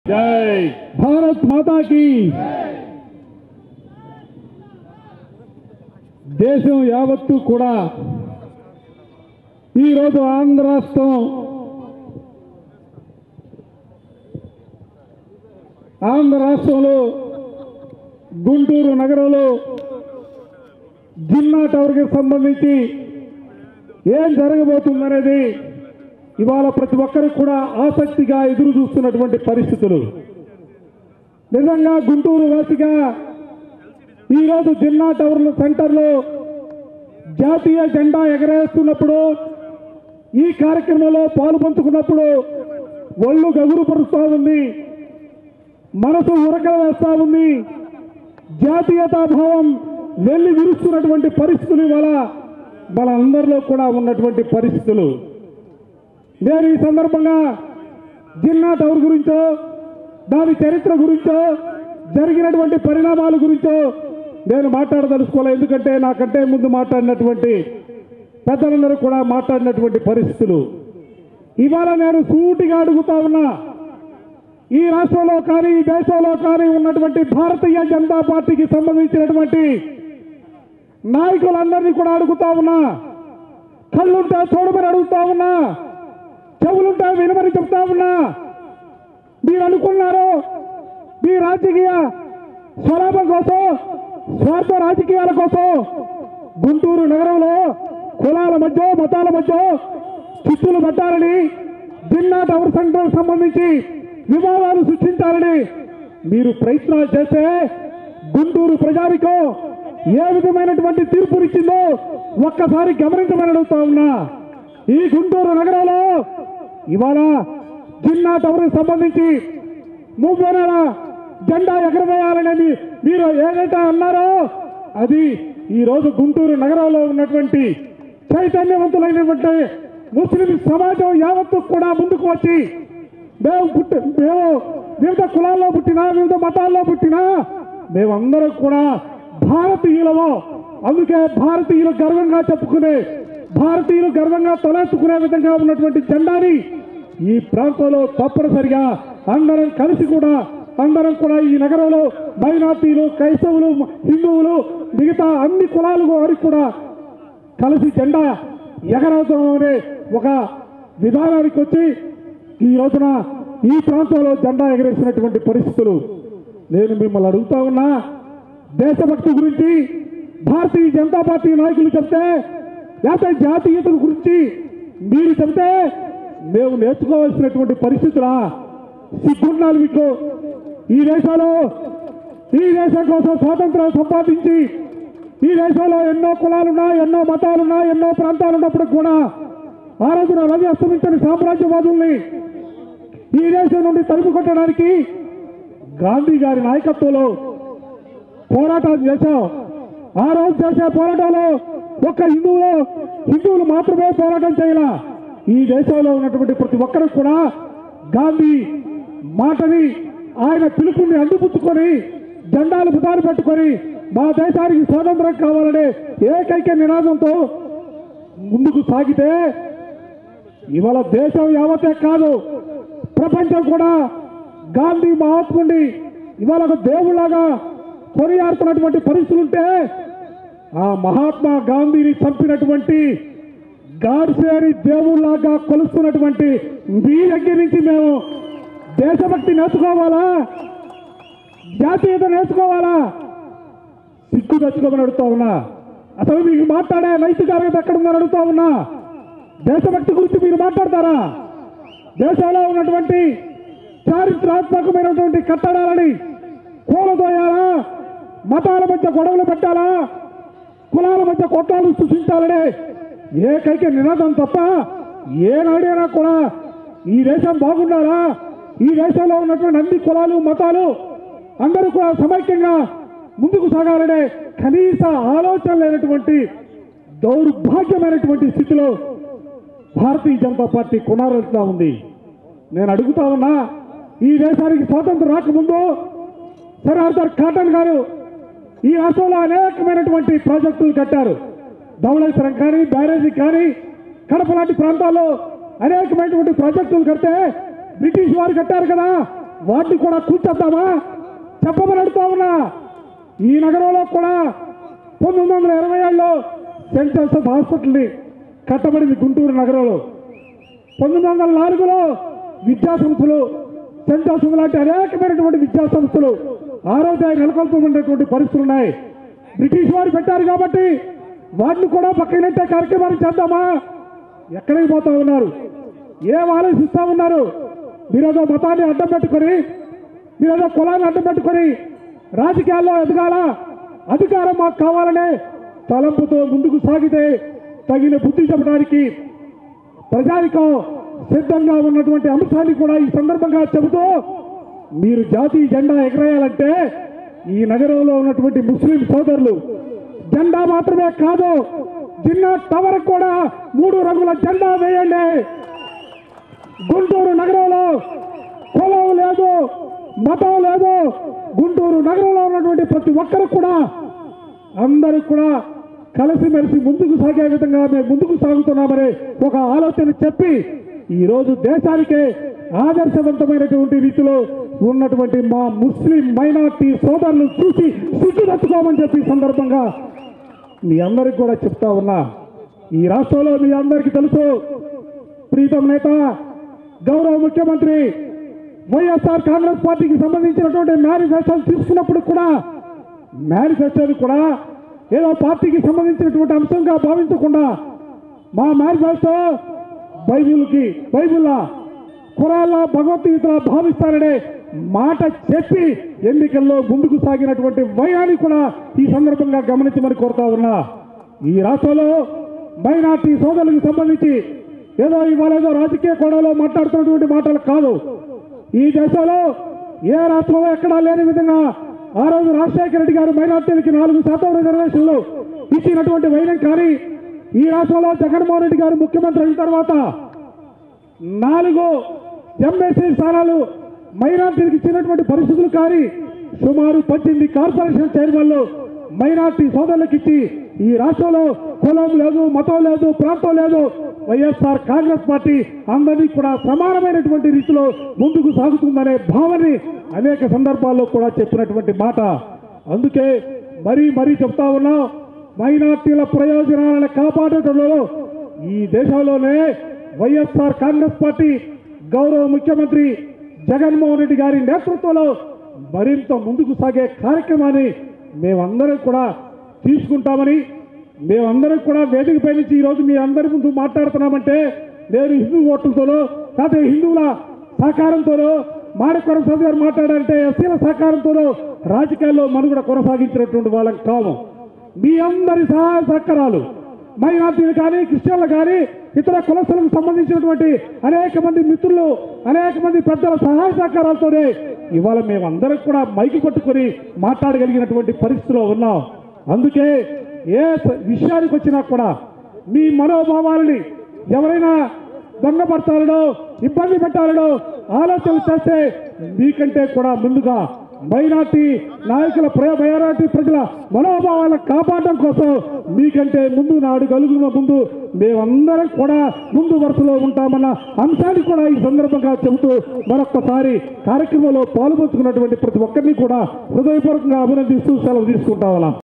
జై భారత్ మాతాకి దేశం యావత్తు కూడా ఈరోజు ఆంధ్ర రాష్ట్రం ఆంధ్ర రాష్ట్రంలో గుంటూరు నగరంలో జిన్నా టవర్కి సంబంధించి ఏం జరగబోతుందనేది ఇవాళ ప్రతి ఒక్కరికి కూడా ఆసక్తిగా ఎదురు చూస్తున్నటువంటి పరిస్థితులు నిజంగా గుంటూరు వాసిగా ఈరోజు జిల్లా టవర్ల సెంటర్లో జాతీయ జెండా ఎగరేస్తున్నప్పుడు ఈ కార్యక్రమంలో పాలు పంచుకున్నప్పుడు ఒళ్ళు గగురు పరుస్తూ ఉంది మనసు ఉరకల వేస్తా ఉంది జాతీయతాభావం వెళ్ళి విరుస్తున్నటువంటి పరిస్థితులు ఇవాళ మన అందరిలో కూడా ఉన్నటువంటి పరిస్థితులు నేను ఈ సందర్భంగా జిన్నా టవర్ గురించో దాని చరిత్ర గురించో జరిగినటువంటి పరిణామాల గురించో నేను మాట్లాడదలుచుకోలే ఎందుకంటే నాకంటే ముందు మాట్లాడినటువంటి పెద్దలందరూ కూడా మాట్లాడినటువంటి పరిస్థితులు ఇవాళ నేను సూటిగా అడుగుతా ఉన్నా ఈ రాష్ట్రంలో కానీ ఈ దేశంలో కానీ ఉన్నటువంటి భారతీయ జనతా పార్టీకి సంబంధించినటువంటి నాయకులందరినీ కూడా అడుగుతా ఉన్నా కళ్ళుంటే చూడమని అడుగుతా ఉన్నా చెవులుంటే వినమని చెప్తా ఉన్నా మీరు అనుకున్నారు మీ రాజకీయ స్వలాభం కోసం స్వార్థ రాజకీయాల కోసం గుంటూరు నగరంలో కులాల మధ్య మతాల మధ్య చిత్తులు పట్టాలని జిన్నా టవర్ సెంటర్ సంబంధించి వివాదాలు సృష్టించాలని మీరు ప్రయత్నాలు చేస్తే గుంటూరు ప్రజానికో ఏ విధమైనటువంటి తీర్పునిచ్చిందో ఒక్కసారి గమనించమని అడుగుతా ఉన్నా ఈ గుంటూరు నగరంలో ఇవాళ జిన్నా టవర్కి సంబంధించి మూవేల జెండా ఎగరవేయాలని మీ- మీరు ఏదైతే అన్నారో అది ఈ రోజు గుంటూరు నగరంలో ఉన్నటువంటి చైతన్యవంతులైనటువంటి ముస్లిం సమాజం యావత్తు కూడా ముందుకు వచ్చి మేము పుట్టి మేము వివిధ కులాల్లో పుట్టినా వివిధ మతాల్లో పుట్టినా మేమందరం కూడా భారతీయులము అందుకే భారతీయులు గర్వంగా చెప్పుకునే భారతీయులు గర్వంగా తలెత్తుకునే విధంగా ఉన్నటువంటి జెండాని ఈ ప్రాంతంలో తప్పనిసరిగా అందరం కలిసి కూడా అందరం కూడా ఈ నగరంలో మైనార్టీలు క్రైస్తవులు హిందువులు మిగతా అన్ని కులాలు వారికి కూడా కలిసి జెండా ఎగరవుతాం అనే ఒక విధానానికి వచ్చి ఈ రోజున ఈ ప్రాంతంలో జెండా ఎగరేసినటువంటి పరిస్థితులు నేను మిమ్మల్ని అడుగుతా ఉన్నా దేశభక్తి గురించి భారతీయ జనతా పార్టీ నాయకులు చెప్తే లేకపోతే జాతీయత గురించి మీరు చెప్తే మేము నేర్చుకోవాల్సినటువంటి పరిస్థితులా సిగ్గుండాలి మీకు ఈ దేశంలో ఈ దేశం కోసం స్వాతంత్రం సంపాదించి ఈ దేశంలో ఎన్నో కులాలున్నా ఎన్నో మతాలున్నా ఎన్నో ప్రాంతాలు ఉన్నప్పుడు కూడా ఆ రోజున రవి అస్తమించని సామ్రాజ్యవాదుల్ని ఈ దేశం నుండి తలుపు కొట్టడానికి గాంధీ గారి నాయకత్వంలో పోరాటం చేశాం ఆ రోజు చేసే పోరాటంలో ఒక్క హిందువులు హిందువులు మాత్రమే పోరాటం చేయాల ఈ దేశంలో ఉన్నటువంటి ప్రతి ఒక్కరు కూడా గాంధీ మాటని ఆయన పిలుపుని అందిపుచ్చుకొని జెండాలు బుధాలు పెట్టుకొని మా దేశానికి స్వాతంత్రం కావాలనే ఏకైక నినాదంతో ముందుకు సాగితే ఇవాళ దేశం యావతే కాదు ప్రపంచం కూడా గాంధీ మహాత్ముడిని ఇవాళ ఒక దేవుళ్ళగా కొనియాడుతున్నటువంటి పరిస్థితులు ఉంటే ఆ మహాత్మా గాంధీని చంపినటువంటి గాడ్సేని దేవుళ్ళగా కొలుస్తున్నటువంటి మీ దగ్గర నుంచి మేము దేశభక్తి నేర్చుకోవాలా జాతీయత నేర్చుకోవాలా సిగ్గు తెచ్చుకోమని అడుగుతా ఉన్నా అసలు మీకు మాట్లాడే నైతికార్యత ఎక్కడ ఉందని అడుగుతా ఉన్నా దేశభక్తి గురించి మీరు మాట్లాడతారా దేశంలో ఉన్నటువంటి చారిత్రాత్మకమైనటువంటి కట్టడాలని కూలదోయాలా మతాల మధ్య గొడవలు పెట్టాలా కులాల మధ్య కొట్టాలు సృష్టించాలనే ఏకైక నినాదం తప్ప ఏనాడైనా కూడా ఈ దేశం బాగుండాలా ఈ దేశంలో ఉన్నటువంటి అన్ని కులాలు మతాలు అందరూ కూడా సమైక్యంగా ముందుకు సాగాలనే కనీస ఆలోచన లేనటువంటి దౌర్భాగ్యమైనటువంటి స్థితిలో భారతీయ జనతా పార్టీ కొనారుతా ఉంది నేను అడుగుతా ఉన్నా ఈ దేశానికి స్వాతంత్రం రాకముందు సర్ ఆర్థర్ కాటన్ గారు ఈ రాష్ట్రంలో అనేకమైనటువంటి ప్రాజెక్టులు కట్టారు ధవళేశ్వరం కానీ బ్యారేజీ కానీ కడప లాంటి ప్రాంతాల్లో అనేకమైనటువంటి ప్రాజెక్టులు కడితే బ్రిటిష్ వారు కట్టారు కదా వాటిని కూడా కూర్చేద్దామా చెప్పమని అడుగుతా ఉన్నా ఈ నగరంలో కూడా పంతొమ్మిది వందల ఇరవై ఏడులో సెంట్ జోసెఫ్ హాస్పిటల్ని కట్టబడింది గుంటూరు నగరంలో పంతొమ్మిది వందల నాలుగులో విద్యా సంస్థలు సెంట్ జోసెఫ్ లాంటి అనేకమైనటువంటి విద్యా సంస్థలు ఆరోగ్యాన్ని నెలకొల్పబడినటువంటి పరిస్థితులు ఉన్నాయి బ్రిటిష్ వారు పెట్టారు కాబట్టి వాటిని కూడా పక్కనట్టే కార్యక్రమాన్ని చేద్దామా ఎక్కడికి పోతా ఉన్నారు ఏం ఆలోచిస్తా ఉన్నారు మీరేదో మతాన్ని అడ్డం పెట్టుకొని మీరేదో కులాన్ని అడ్డం పెట్టుకొని రాజకీయాల్లో ఎదగాల అధికారం మాకు కావాలనే తలంపుతో ముందుకు సాగితే తగిన బుద్ధి చెప్పడానికి ప్రజానికం సిద్ధంగా ఉన్నటువంటి అంశాన్ని కూడా ఈ సందర్భంగా చెబుతూ మీరు జాతీయ జెండా ఎగరేయాలంటే ఈ నగరంలో ఉన్నటువంటి ముస్లిం సోదరులు జెండా మాత్రమే కాదు జిన్నా టవర్ కూడా మూడు రంగుల జెండా వేయండి గుంటూరు నగరంలో కులం లేదు మతం లేదు గుంటూరు నగరంలో ఉన్నటువంటి ప్రతి ఒక్కరు కూడా అందరూ కూడా కలిసిమెలిసి ముందుకు సాగే విధంగా మేము ముందుకు సాగుతున్నామని ఒక ఆలోచన చెప్పి ఈ రోజు దేశానికే ఆదర్శవంతమైనటువంటి రీతిలో ఉన్నటువంటి మా ముస్లిం మైనార్టీ సోదరులు చూసి సిగ్గు తట్టుకోమని చెప్పి ఈ సందర్భంగా మీ అందరికి కూడా చెప్తా ఉన్నా ఈ రాష్ట్రంలో మీ అందరికీ తెలుసు ప్రీతం నేత గౌరవ ముఖ్యమంత్రి వైఎస్ఆర్ కాంగ్రెస్ పార్టీకి సంబంధించినటువంటి మేనిఫెస్టోలు తీసుకున్నప్పుడు కూడా మేనిఫెస్టోని కూడా ఏదో పార్టీకి సంబంధించినటువంటి అంశంగా భావించకుండా మా మేనిఫెస్టో బైబిల్కి బైబిల్లా ఖురాన్లా భగవద్గీతలా భావిస్తారనే మాట చెప్పి ఎన్నికల్లో ముందుకు సాగినటువంటి వైరాన్ని కూడా ఈ సందర్భంగా గమనించమని కోరుతా ఉన్నా ఈ రాష్ట్రంలో మైనార్టీ సోదరులకు సంబంధించి ఏదో ఇవాళ ఏదో రాజకీయ కోణంలో మాట్లాడుతున్నటువంటి మాటలు కాదు ఈ దేశంలో ఏ రాష్ట్రంలో ఎక్కడా లేని విధంగా ఆ రోజు రాజశేఖర రెడ్డి గారు మైనార్టీలకి నాలుగు శాతం రిజర్వేషన్లు ఇచ్చినటువంటి వైరం కానీ ఈ రాష్ట్రంలో జగన్మోహన్ రెడ్డి గారు ముఖ్యమంత్రి అయిన తర్వాత నాలుగు ఎంఎస్సీ స్థానాలు మైనార్టీలకు ఇచ్చినటువంటి పరిస్థితులు కానీ సుమారు పద్దెనిమిది కార్పొరేషన్ చైర్మన్లు మైనార్టీ సోదరులకు ఇచ్చి ఈ రాష్ట్రంలో కులం లేదు మతం లేదు ప్రాంతం లేదు వైఎస్ఆర్ కాంగ్రెస్ పార్టీ అందరినీ కూడా సమానమైనటువంటి రీతిలో ముందుకు సాగుతుందనే భావనని అనేక సందర్భాల్లో కూడా చెప్పినటువంటి మాట అందుకే మరీ మరీ చెప్తా ఉన్నాం మైనార్టీల ప్రయోజనాలను కాపాడటంలో ఈ దేశంలోనే వైఎస్ఆర్ కాంగ్రెస్ పార్టీ గౌరవ ముఖ్యమంత్రి జగన్మోహన్ రెడ్డి గారి నేతృత్వంలో మరింత ముందుకు సాగే కార్యక్రమాన్ని మేమందరం కూడా తీసుకుంటామని మేమందరం కూడా వేదికపై నుంచి ఈరోజు మీ అందరి ముందు మాట్లాడుతున్నామంటే నేను హిందూ ఓట్లతోనో లేకపోతే హిందువుల సహకారంతోనో మాడకొర సభ గారు మాట్లాడాలంటే ఎస్సీల సహకారంతోనో రాజకీయాల్లో మనుగడ కొనసాగించినటువంటి వాళ్ళం కాము మీ అందరి సహాయ సహకారాలు మైనార్టీలు కానీ క్రిస్టియన్లు కానీ ఇతర కులస్తులకు సంబంధించినటువంటి అనేక మంది మిత్రులు అనేక మంది పెద్దల సహాయ సహకారాలతోనే ఇవాళ మేమందరం కూడా మైకి పట్టుకొని మాట్లాడగలిగినటువంటి పరిస్థితిలో ఉన్నాం అందుకే ఏ స- విషయానికి వచ్చినా కూడా మీ మనోభావాలని ఎవరైనా దొంగపడతారనో ఇబ్బంది పెట్టాలనో ఆలోచనలు చేస్తే మీకంటే కూడా ముందుగా మైనార్టీ నాయకుల ప్ర మైనార్టీ ప్రజల మనోభావాలను కాపాడడం కోసం మీకంటే ముందు నాడు గలుగున ముందు మేమందరం కూడా ముందు వరుసలో ఉంటామన్న అంశాన్ని కూడా ఈ సందర్భంగా చెబుతూ మరొక్కసారి కార్యక్రమంలో పాల్పంచుకున్నటువంటి ప్రతి ఒక్కరిని కూడా హృదయపూర్వకంగా అభినందిస్తూ సెలవు తీసుకుంటా ఉన్నాం